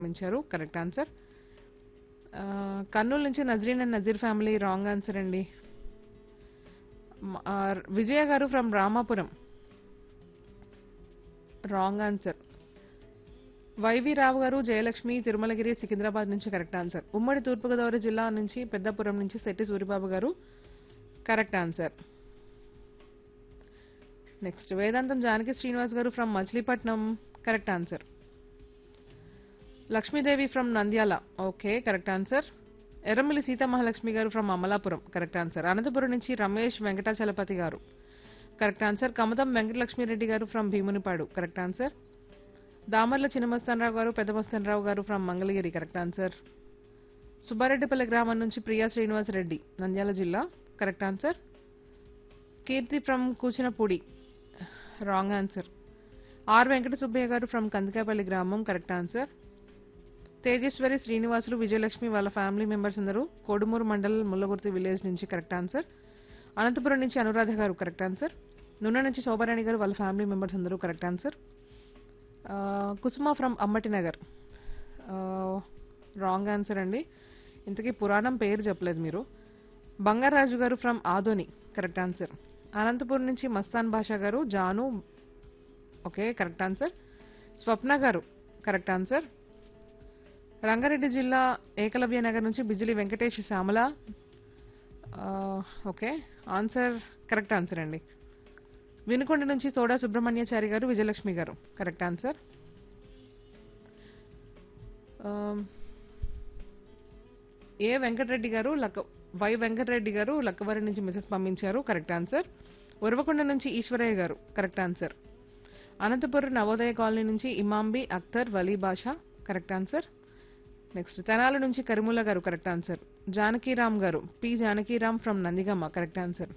పంపించారు correct answer ఆ, కర్నూలు నుంచి Nazreen and Nazeer family wrong answer అండి మ- ఆ, Vijaya garu from Ramapuram wrong answer Y V Rao garu Jayalakshmi Tirumalagiri Secunderabad నుంచి కరెక్ట్ ఆన్సర్ ఉమ్మడి తూర్పుగోదావరి జిల్లా నుంచి పెద్దపురం నుంచి శెట్టి సూరిబాబు గారు కరెక్ట్ ఆన్సర్ నెక్స్ట్ వేదాంతం Janaki Srinivas garu from Machilipatnam correct answer Lakshmidevi from Nandyal okay correct answer Erramalli Seethamahalakshmi garu from Amalapuram correct answer Anantapuram నుంచి Ramesh Venkatachalapathi garu correct answer Kamatham Venkatalakshmireddy garu from Bhimunipadu correct answer Damarla Chinnamastanarao garu Peddamastanarao garu from Mangalagiri correct answer Subbareddipalli గ్రామం నుంచి ప్రియా శ్రీనివాస్ రెడ్డి నంద్యాల జిల్లా correct answer Keerthi from Kuchinapudi wrong answer R Venkata Subbaiah garu from Kandikapalli గ్రామం కరెక్ట్ ఆన్సర్ తేజేశ్వరి శ్రీనివాసులు విజయలక్ష్మి వాళ్ళ ఫ్యామిలీ మెంబర్స్ అందరూ Kodumuru mandal Mullagurthi village నుంచి correct answer Anantapuram నుంచి అనురాధ గారు కరెక్ట్ ఆన్సర్ నున్న నుంచి శోభారాణి గారు వాళ్ళ ఫ్యామిలీ మెంబర్స్ అందరూ కరెక్ట్ ఆన్సర్ ఆ, Kusuma from Ammati Nagar wrong answer అండి ఇంతకీ పురాణం పేరు చెప్పలేదు మీరు Bangaraju garu from Adoni correct answer Anantapuram నుంచి Mastan Basha garu Janu okay correct answer Swapna garu correct answer Rangareddy జిల్లా ఏకలవ్య నగర్ నుంచి బిజిలి వెంకటేష్ శ్యామల ఆ, ఓకే ఆన్సర్ కరెక్ట్ ఆన్సర్ అండి వినుకొండ నుంచి soda Subrahmanyachari garu Vijayalakshmi garu correct answer um, A Venkatareddy garu లక్క వై వెంకటరెడ్డి గారు లక్కవరం నుంచి మెసేజ్ పంపించారు కరెక్ట్ ఆన్సర్ ఉరవకొండ నుంచి Eshwarayya garu correct answer Anantapuram Navodaya colony నుంచి Imambi Akhtar Wali Basha correct answer next Tenala నుంచి Karimulla garu correct answer Janakiram garu P Janakiram from Nandigama correct answer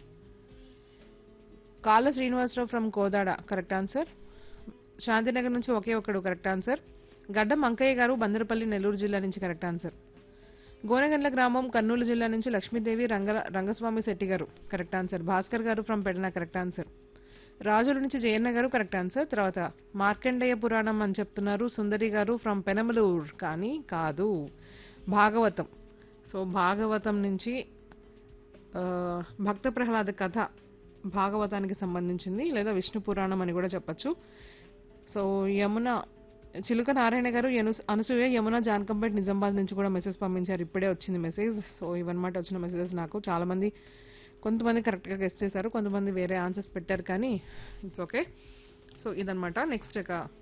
Kalla Srinivasarao from Kodad correct answer Shantinagar నుంచి ఒకే ఒకడు కరెక్ట్ ఆన్సర్ గడ్డం అంకయ్య గారు బందరపల్లి నెల్లూరు జిల్లా నుంచి కరెక్ట్ ఆన్సర్ గోనగండ్ల గ్రామం కర్నూలు జిల్లా నుంచి లక్ష్మీదేవి రంగ రంగస్వామి శెట్టి గారు కరెక్ట్ ఆన్సర్ భాస్కర్ గారు ఫ్రమ్ పెడన కరెక్ట్ ఆన్సర్ రాజుల నుంచి జయన్న గారు కరెక్ట్ ఆన్సర్ తర్వాత మార్కండేయ పురాణం అని చెప్తున్నారు సుందరి గారు ఫ్రమ్ పెనమలూర్ కానీ కాదు భాగవతం సో భాగవతం నుంచి ఆ, భక్త ప్రహ్లాద కథ భాగవతానికి సంబంధించింది లేదా విష్ణు పురాణం అని కూడా చెప్పొచ్చు సో యమున చిలుక నారాయణ గారు యను- అనసూయ యమున జానకంపేట్ నిజామాబాద్ నుంచి కూడా మెసేజ్ పంపించారు ఇప్పుడే వచ్చింది మెసేజ్ సో ఇవన్నమాట వచ్చిన మెసేజెస్ నాకు చాలా మంది కొంతమంది కరెక్ట్గా గెస్ట్ చేశారు కొంతమంది వేరే ఆన్సర్స్ పెట్టారు కానీ ఇట్స్ ఓకే సో ఇదనమాట నెక్స్ట్ ఇక